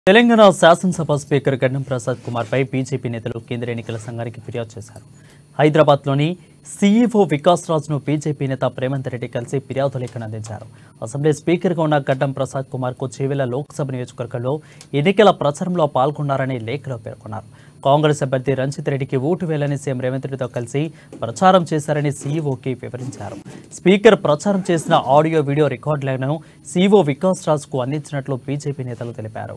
తెలంగాణ శాసనసభ స్పీకర్ గడ్డం ప్రసాద్ కుమార్ పై బీజేపీ నేతలు కేంద్ర ఎన్నికల సంఘానికి ఫిర్యాదు చేశారు హైదరాబాద్లోని సీఈఓ వికాస్ రాజ్ను బీజేపీ నేత ప్రేమంత్ రెడ్డి కలిసి ఫిర్యాదు లేఖను అందించారు అసెంబ్లీ స్పీకర్గా ఉన్న గడ్డం ప్రసాద్ కుమార్ కు చేవెళ్ల లోక్సభ నియోజకవర్గంలో ఎన్నికల ప్రచారంలో పాల్గొన్నారని లేఖలో పేర్కొన్నారు కాంగ్రెస్ అభ్యర్థి రంజిత్ రెడ్డికి ఓటు వేయాలని సీఎం రేవంత్ రెడ్డితో కలిసి ప్రచారం చేశారని సీఈఓకి వివరించారు స్పీకర్ ప్రచారం చేసిన ఆడియో వీడియో రికార్డులను సీఈఓ వికాస్ రాజ్కు అందించినట్లు బీజేపీ నేతలు తెలిపారు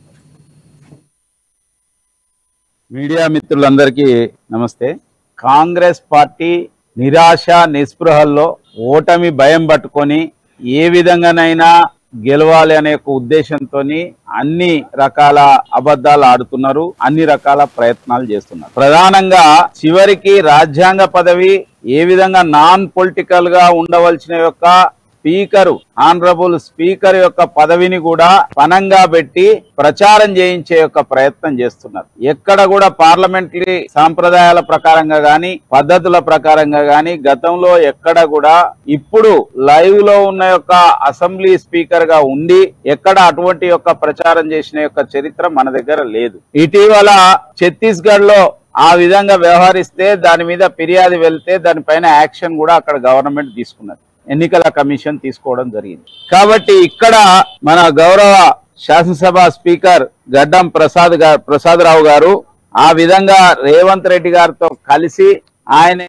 మీడియా మిత్రులందరికీ నమస్తే కాంగ్రెస్ పార్టీ నిరాశ నిస్పృహల్లో ఓటమి భయం పట్టుకొని ఏ విధంగానైనా గెలవాలి అనే ఒక ఉద్దేశంతో అన్ని రకాల అబద్ధాలు ఆడుతున్నారు అన్ని రకాల ప్రయత్నాలు చేస్తున్నారు ప్రధానంగా చివరికి రాజ్యాంగ పదవి ఏ విధంగా నాన్ పొలిటికల్ గా ఉండవలసిన యొక్క స్పీకరు ఆనరబుల్ స్పీకర్ యొక్క పదవిని కూడా పనంగా పెట్టి ప్రచారం చేయించే యొక్క ప్రయత్నం చేస్తున్నారు ఎక్కడ కూడా పార్లమెంటరీ సాంప్రదాయాల ప్రకారంగా గాని పద్ధతుల ప్రకారంగా గాని గతంలో ఎక్కడ కూడా ఇప్పుడు లైవ్ లో ఉన్న యొక్క అసెంబ్లీ స్పీకర్ గా ఉండి ఎక్కడ అటువంటి యొక్క ప్రచారం చేసిన యొక్క చరిత్ర మన దగ్గర లేదు ఇటీవల ఛత్తీస్గఢ్ లో ఆ విధంగా వ్యవహరిస్తే దాని మీద ఫిర్యాదు వెళ్తే దానిపైన యాక్షన్ కూడా అక్కడ గవర్నమెంట్ తీసుకున్నది ఎన్నికల కమిషన్ తీసుకోవడం జరిగింది కాబట్టి ఇక్కడ మన గౌరవ శాసనసభ స్పీకర్ గడ్డం ప్రసాద్ గారు ప్రసాదరావు గారు ఆ విధంగా రేవంత్ రెడ్డి గారితో కలిసి ఆయన